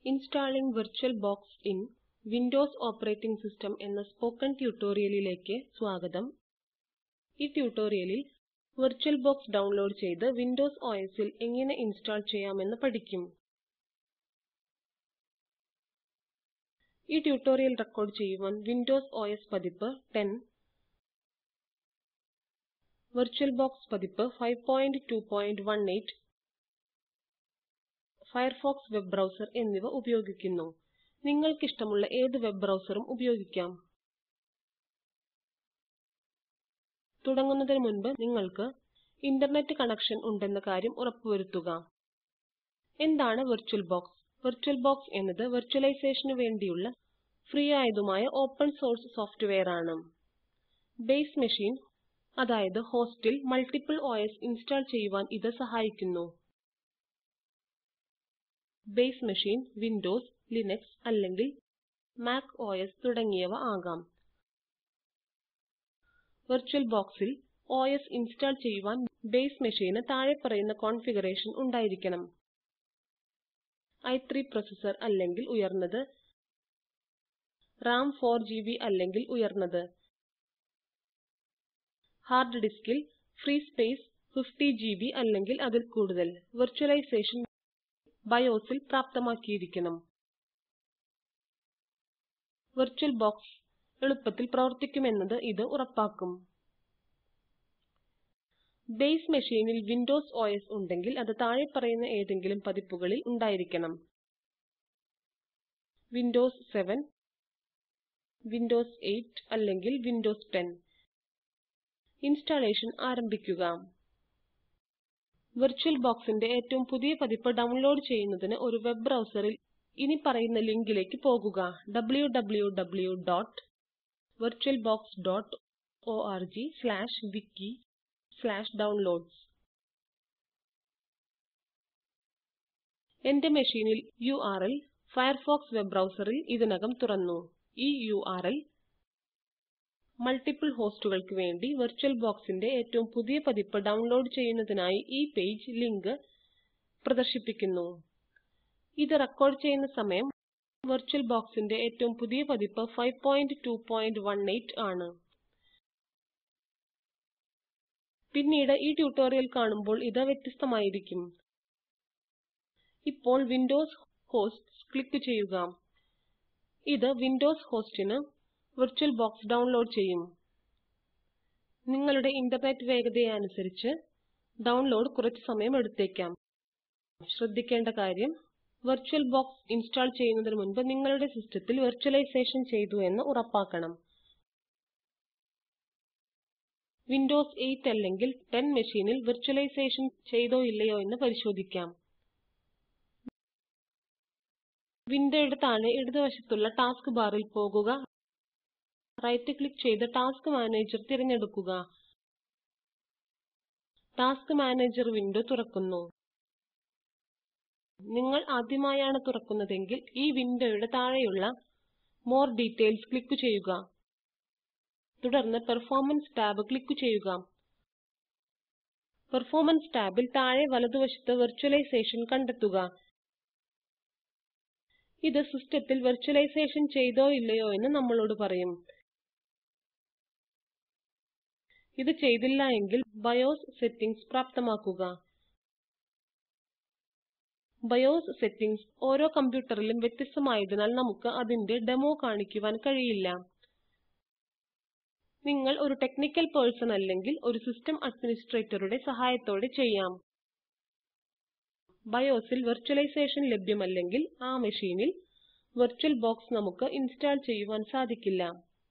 Installing VirtualBox in Windows operating system എന്ന spoken ട്യൂട്ടോറിയലിലേക്ക് സ്വാഗതം ഈ ട്യൂട്ടോറിയലിൽ VirtualBox ഡൗൺലോഡ് ചെയ്ത് വിൻഡോസ് OS ൽ എങ്ങനെ ഇൻസ്റ്റാൾ ചെയ്യാമെന്ന് പഠിക്കും ഈ ട്യൂട്ടോറിയൽ റെക്കോർഡ് ചെയ്യുവാൻ വിൻഡോസ് OS പതിപ്പ് 10 VirtualBox പതിപ്പ് 5218 ഫയർഫോക്സ് വെബ് ബ്രൗസർ എന്നിവ ഉപയോഗിക്കുന്നു നിങ്ങൾക്കിഷ്ടമുള്ള ഏത് വെബ് ബ്രൗസറും ഉപയോഗിക്കാം തുടങ്ങുന്നതിന് മുൻപ് നിങ്ങൾക്ക് ഇന്റർനെറ്റ് കണക്ഷൻ ഉണ്ടെന്ന കാര്യം ഉറപ്പുവരുത്തുക എന്താണ് VirtualBox VirtualBox എന്നത് വെർച്വലൈസേഷനു വേണ്ടിയുള്ള ഫ്രീ ആയതുമായ ഓപ്പൺ സോഴ്സ് സോഫ്റ്റ്വെയർ ആണ് ബേസ് മെഷീൻ അതായത് ഹോസ്റ്റിൽ മൾട്ടിപ്പിൾ OS ഇൻസ്റ്റാൾ ചെയ്യുവാൻ ഇത് സഹായിക്കുന്നു ബേസ് മെഷീൻ വിൻഡോസ് ലിനക്സ് അല്ലെങ്കിൽ മാക് OS തുടങ്ങിയവ ആകാം VirtualBox ൽ OS ഇൻസ്റ്റാൾ ചെയ്യുവാൻ ബേസ് മെഷീന് താഴെ പറയുന്ന കോൺഫിഗറേഷൻ ഉണ്ടായിരിക്കണം i3 പ്രോസസർ അല്ലെങ്കിൽ ഉയർന്നത് RAM 4GB അല്ലെങ്കിൽ ഉയർന്നത് ഹാർഡ് ഡിസ്കിൽ ഫ്രീ സ്പേസ് 50GB അല്ലെങ്കിൽ അതിൽ കൂടുതൽ വെർച്വലൈസേഷൻ BIOS ൽ പ്രാപ്തമാക്കിയിരിക്കണം VirtualBox എളുപ്പത്തിൽ പ്രവർത്തിക്കുമെന്നത് ഇത് ഉറപ്പാക്കും ബേസ് മെഷീനിൽ വിൻഡോസ് OS ഉണ്ടെങ്കിൽ അത് താഴെ പറയുന്ന ഏതെങ്കിലും പതിപ്പുകളിൽ ഉണ്ടായിരിക്കണം വിൻഡോസ് 7 വിൻഡോസ് 8 അല്ലെങ്കിൽ വിൻഡോസ് 10 ഇൻസ്റ്റാളേഷൻ ആരംഭിക്കുക VirtualBox ന്റെ ഏറ്റവും പുതിയ പതിപ്പ് ഡൗൺലോഡ് ചെയ്യുന്നതിന് ഒരു വെബ് ബ്രൗസറിൽ ഇനിപ്പറയുന്ന ലിങ്കിലേക്ക് പോകുക www.virtualbox.org/wiki/downloads എന്റെ മെഷീനിൽ യുആർഎൽ ഫയർഫോക്സ് വെബ് ബ്രൗസറിൽ ഇതിനകം തുറന്നു ഈ യുആർഎൽ മൾട്ടിപ്പിൾ ഹോസ്റ്റുകൾക്ക് വേണ്ടി VirtualBox ന്റെ ഏറ്റവും പുതിയ പതിപ്പ് ഡൗൺലോഡ് ചെയ്യുന്നതിനായി ഈ പേജ് ലിങ്ക് പ്രദർശിപ്പിക്കുന്നു ഇത് റെക്കോർഡ് ചെയ്യുന്ന സമയം VirtualBox ന്റെ ഏറ്റവും പുതിയ പതിപ്പ് 5218 ആണ് പിന്നീട് ഈ ട്യൂട്ടോറിയൽ കാണുമ്പോൾ ഇത് വ്യത്യസ്തമായിരിക്കും ഇപ്പോൾ വിൻഡോസ് ഹോസ്റ്റ്സ് ക്ലിക്ക് ചെയ്യുക ഇത് വിൻഡോസ് ഹോസ്റ്റിന് VirtualBox ഡൗൺലോഡ് ചെയ്യും നിങ്ങളുടെ ഇന്റർനെറ്റ് വേഗതയനുസരിച്ച് ഡൗൺലോഡ് കുറച്ച് സമയം എടുത്തേക്കാം ശ്രദ്ധിക്കേണ്ട കാര്യം VirtualBox ഇൻസ്റ്റാൾ ചെയ്യുന്നതിന് മുൻപ് നിങ്ങളുടെ സിസ്റ്റത്തിൽ വെർച്വലൈസേഷൻ ചെയ്തു എന്ന് ഉറപ്പാക്കണം വിൻഡോസ് 8 അല്ലെങ്കിൽ 10 മെഷീനിൽ വെർച്വലൈസേഷൻ ചെയ്തോ ഇല്ലയോ എന്ന് പരിശോധിക്കാം വിൻഡോയുടെ താഴെ ഇടതുവശത്തുള്ള ടാസ്ക് ബാറിൽ പോകുക റൈറ്റ് ക്ലിക്ക് ചെയ്ത് ടാസ്ക് മാനേജർ തിരഞ്ഞെടുക്കുക ടാസ്ക് മാനേജർ വിൻഡോ തുറക്കുന്നു നിങ്ങൾ ആദ്യമായാണ് തുറക്കുന്നതെങ്കിൽ ഈ വിൻഡോയുടെ താഴെയുള്ള മോർ ഡീറ്റെയിൽസ് ക്ലിക്ക് ചെയ്യുക തുടർന്ന് പെർഫോമൻസ് ടാബ് ക്ലിക്ക് ചെയ്യുക പെർഫോമൻസ് ടാബിൽ താഴെ വലതുവശത്ത് വെർച്വലൈസേഷൻ കണ്ടെത്തുക ഇത് സിസ്റ്റത്തിൽ വെർച്വലൈസേഷൻ ചെയ്തോ ഇല്ലയോ എന്ന് നമ്മളോട് പറയും ഇത് ചെയ്തില്ല എങ്കിൽ BIOS സെറ്റിംഗ്സ് പ്രാപ്തമാക്കുക BIOS സെറ്റിംഗ്സ് ഓരോ കമ്പ്യൂട്ടറിലും വ്യത്യസ്തമായതിനാൽ നമുക്ക് അതിന്റെ ഡെമോ കാണിക്കുവാൻ കഴിയില്ല നിങ്ങൾ ഒരു ടെക്നിക്കൽ പേഴ്സൺ അല്ലെങ്കിൽ ഒരു സിസ്റ്റം അഡ്മിനിസ്ട്രേറ്ററുടെ സഹായത്തോടെ ചെയ്യാം BIOS ൽ വെർച്വലൈസേഷൻ ലഭ്യമല്ലെങ്കിൽ ആ മെഷീനിൽ VirtualBox നമുക്ക് ഇൻസ്റ്റാൾ ചെയ്യുവാൻ സാധിക്കില്ല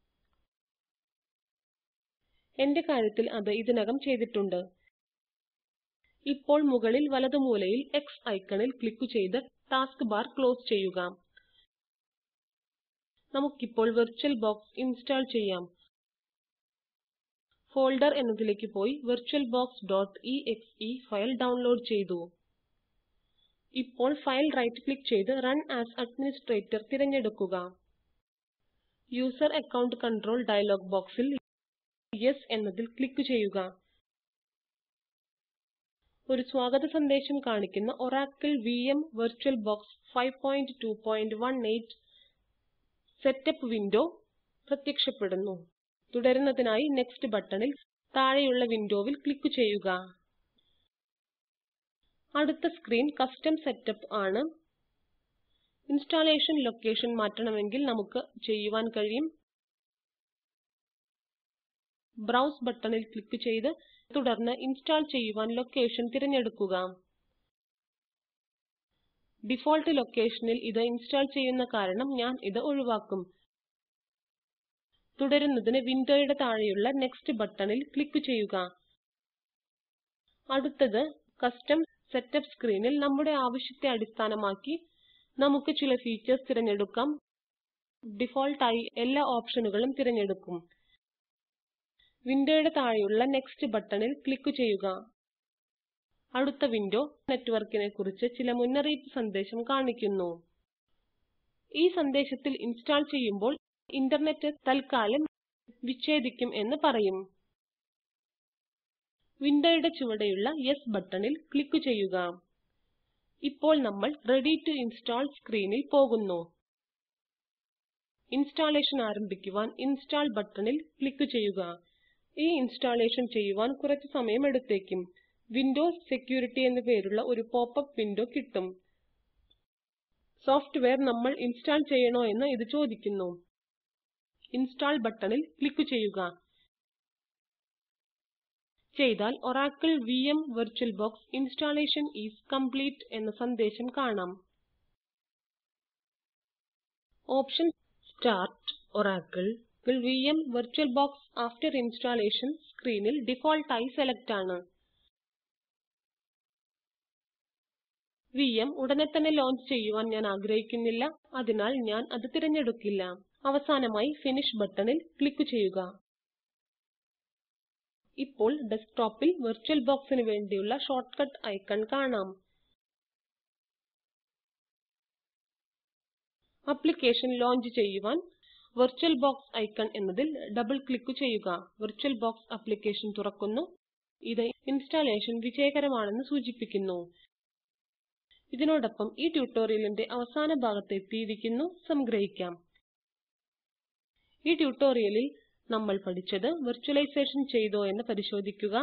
എന്റെ കാര്യത്തിൽ അത് ഇതിനകം ചെയ്തിട്ടുണ്ട് ഇപ്പോൾ മുകളിൽ വലതുമൂലയിൽ X ഐക്കണിൽ ക്ലിക്ക് ചെയ്ത് ടാസ്ക് ബാർ ക്ലോസ് ചെയ്യുക നമുക്കിപ്പോൾ VirtualBox ഇൻസ്റ്റാൾ ചെയ്യാം ഫോൾഡർ എന്നതിലേക്ക് പോയി virtualbox.exe ഫയൽ ഡൗൺലോഡ് ചെയ്തു ഇപ്പോൾ ഫയൽ റൈറ്റ് ക്ലിക്ക് ചെയ്ത് റൺ ആസ് അഡ്മിനിസ്ട്രേറ്റർ തിരഞ്ഞെടുക്കുക യൂസർ അക്കൌണ്ട് കൺട്രോൾ ഡയലോഗ് ബോക്സിൽ യെസ് എന്നതിൽ ക്ലിക്ക് ചെയ്യുക ഒരു സ്വാഗത സന്ദേശം കാണിക്കുന്ന Oracle VM VirtualBox 5.2.18 setup window പ്രത്യക്ഷപ്പെടുന്നു. തുടരുന്നതിനായി നെക്സ്റ്റ് ബട്ടണിൽ താഴെയുള്ള വിൻഡോവിൽ ക്ലിക്ക് ചെയ്യുക. അടുത്ത സ്ക്രീൻ കസ്റ്റം സെറ്റപ്പ് ആണ്. ഇൻസ്റ്റാളേഷൻ ലൊക്കേഷൻ മാറ്റണമെങ്കിൽ നമുക്ക് ചെയ്യുവാൻ കഴിയും. ബ്രൌസ് ബട്ടണിൽ ക്ലിക്ക് ചെയ്ത് തുടർന്ന് ഇൻസ്റ്റാൾ ചെയ്യുവാൻ ലൊക്കേഷൻ തിരഞ്ഞെടുക്കുക. ഡിഫോൾട്ട് ലൊക്കേഷനിൽ ഇത് ഇൻസ്റ്റാൾ ചെയ്യുന്ന കാരണം ഞാൻ ഇത് ഒഴിവാക്കും. തുടരുന്നതിന് വിൻഡോയുടെ താഴെയുള്ള നെക്സ്റ്റ് ബട്ടണിൽ ക്ലിക്ക് ചെയ്യുക. അടുത്തത് കസ്റ്റം സെറ്റപ്പ് സ്ക്രീനിൽ നമ്മുടെ ആവശ്യത്തെ അടിസ്ഥാനമാക്കി നമുക്ക് ചില ഫീച്ചേഴ്സ് തിരഞ്ഞെടുക്കാം. ഡിഫോൾട്ട് ആയി എല്ലാ ഓപ്ഷനുകളും തിരഞ്ഞെടുക്കും. വിൻഡോയുടെ താഴെയുള്ള നെക്സ്റ്റ് ബട്ടണിൽ ക്ലിക്ക് ചെയ്യുക. അടുത്ത വിൻഡോ നെറ്റ്വർക്കിനെ കുറിച്ച് ചില മുന്നറിയിപ്പ് സന്ദേശം കാണിക്കുന്നു. ഈ സന്ദേശത്തിൽ ഇൻസ്റ്റാൾ ചെയ്യുമ്പോൾ ഇന്റർനെറ്റ് തൽക്കാലം വിച്ഛേദിക്കും എന്ന് പറയും. വിൻഡോയുടെ ചുവടെയുള്ള യെസ് ബട്ടണിൽ ക്ലിക്ക് ചെയ്യുക. ഇപ്പോൾ നമ്മൾ റെഡി ടു ഇൻസ്റ്റാൾ സ്ക്രീനിൽ പോകുന്നു. ഇൻസ്റ്റാളേഷൻ ആരംഭിക്കുവാൻ ഇൻസ്റ്റാൾ ബട്ടണിൽ ക്ലിക്ക് ചെയ്യുക. ഈ ഇൻസ്റ്റാളേഷൻ ചെയ്യുവാൻ കുറച്ച് സമയം എടുത്തേക്കും. വിൻഡോസ് സെക്യൂരിറ്റി എന്ന് പേരുള്ള ഒരു പോപ്പപ്പ് വിൻഡോ കിട്ടും. സോഫ്റ്റ്വെയർ നമ്മൾ ഇൻസ്റ്റാൾ ചെയ്യണോ എന്ന് ഇത് ചോദിക്കുന്നു. ഇൻസ്റ്റാൾ ബട്ടണിൽ ക്ലിക്ക് ചെയ്യുക. ചെയ്താൽ Oracle VM VirtualBox installation is complete എന്ന സന്ദേശം കാണാം. Option start Oracle VM VirtualBox after installation സ്ക്രീനിൽ ഡിഫോൾട്ട് ആയി സെലക്ട് ആണ്. VM ഉടനെ തന്നെ ലോഞ്ച് ചെയ്യുവാൻ ഞാൻ ആഗ്രഹിക്കുന്നില്ല അതിനാൽ ഞാൻ അത് തിരഞ്ഞെടുക്കില്ല. അവസാനമായി ഫിനിഷ് ബട്ടണിൽ ക്ലിക്ക് ചെയ്യുക. ഇപ്പോൾ ഡെസ്ക്ടോപ്പിൽ VirtualBoxന് വേണ്ടിയുള്ള ഷോർട്ട്കട്ട് ഐക്കൺ കാണാം. ആപ്ലിക്കേഷൻ ലോഞ്ച് ചെയ്യുവാൻ VirtualBox ഐക്കൺ എന്നതിൽ ഡബിൾ ക്ലിക്ക് ചെയ്യുക. VirtualBox ആപ്ലിക്കേഷൻ തുറക്കുന്നു. ഇത് ഇൻസ്റ്റാളേഷൻ വിജയകരമാണെന്ന് സൂചിപ്പിക്കുന്നു. ഇതിനോടൊപ്പം ഈ ട്യൂട്ടോറിയലിന്റെ അവസാന ഭാഗത്ത് എത്തിയിരിക്കുന്നു. സംഗ്രഹിക്കാം. ഈ ട്യൂട്ടോറിയലിൽ നമ്മൾ പഠിച്ചത് വിർച്വലൈസേഷൻ ചെയ്തോ എന്ന് പരിശോധിക്കുക.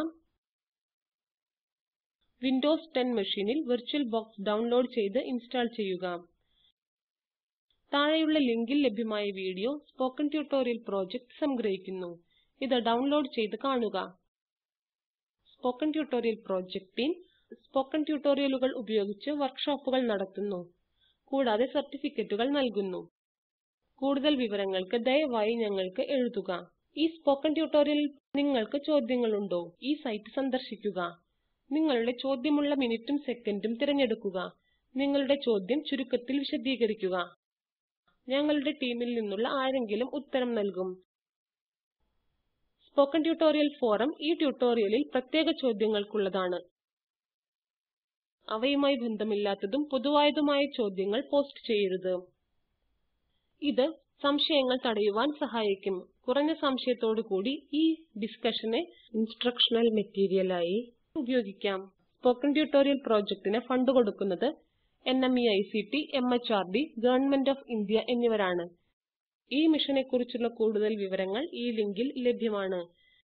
വിൻഡോസ് 10 മെഷീനിൽ VirtualBox ഡൗൺലോഡ് ചെയ്ത് ഇൻസ്റ്റാൾ ചെയ്യുക. താഴെയുള്ള ലിങ്കിൽ ലഭ്യമായ വീഡിയോ സ്പോക്കൻ ട്യൂട്ടോറിയൽ പ്രൊജക്ട് സംഗ്രഹിക്കുന്നു. ഇത് ഡൗൺലോഡ് ചെയ്ത് കാണുക. Spoken tutorial project team spoken ട്യൂട്ടോറിയലുകൾ ഉപയോഗിച്ച് വർക്ക്ഷോപ്പുകൾ നടത്തുന്നു. കൂടാതെ സർട്ടിഫിക്കറ്റുകൾ നൽകുന്നു. കൂടുതൽ വിവരങ്ങൾക്ക് ദയവായി ഞങ്ങൾക്ക് എഴുതുക. ഈ സ്പോക്കൻ ട്യൂട്ടോറിയലിൽ നിങ്ങൾക്ക് ചോദ്യങ്ങളുണ്ടോ? ഈ സൈറ്റ് സന്ദർശിക്കുക. നിങ്ങളുടെ ചോദ്യമുള്ള മിനിറ്റും സെക്കൻഡും തിരഞ്ഞെടുക്കുക. നിങ്ങളുടെ ചോദ്യം ചുരുക്കത്തിൽ വിശദീകരിക്കുക. ഞങ്ങളുടെ ടീമിൽ നിന്നുള്ള ആരെങ്കിലും ഉത്തരം നൽകും. സ്പോക്കൻ ട്യൂട്ടോറിയൽ ഫോറം ഈ ട്യൂട്ടോറിയലിൽ പ്രത്യേക ചോദ്യങ്ങൾക്കുള്ളതാണ്. അവയുമായി ബന്ധമില്ലാത്തതും പൊതുവായതുമായ ചോദ്യങ്ങൾ പോസ്റ്റ് ചെയ്യരുത്. ഇത് സംശയങ്ങൾ തടയുവാൻ സഹായിക്കും. കുറഞ്ഞ സംശയത്തോടുകൂടി ഈ ഡിസ്കഷനെ ഇൻസ്ട്രക്ഷണൽ മെറ്റീരിയലായി ഉപയോഗിക്കാം. സ്പോക്കൻ ട്യൂട്ടോറിയൽ പ്രൊജക്ടിന് ഫണ്ട് കൊടുക്കുന്നത് NMEICT, MHRD, government of India എന്നിവരാണ്. ഈ മിഷനെക്കുറിച്ചുള്ള കൂടുതൽ വിവരങ്ങൾ ഈ ലിങ്കിൽ ലഭ്യമാണ്.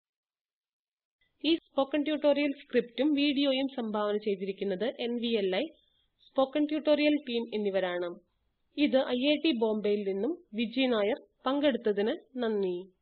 ഈ സ്പോക്കൻ ട്യൂട്ടോറിയൽ സ്ക്രിപ്റ്റും വീഡിയോയും സംഭാവന ചെയ്തിരിക്കുന്നത് NVLI, സ്പോക്കൻ ട്യൂട്ടോറിയൽ ടീം എന്നിവരാണ്. ഇത് ഐറ്റ് ബോംബെയിൽ നിന്നും വിജി നായർ പങ്കെടുത്തതിന് നന്ദി.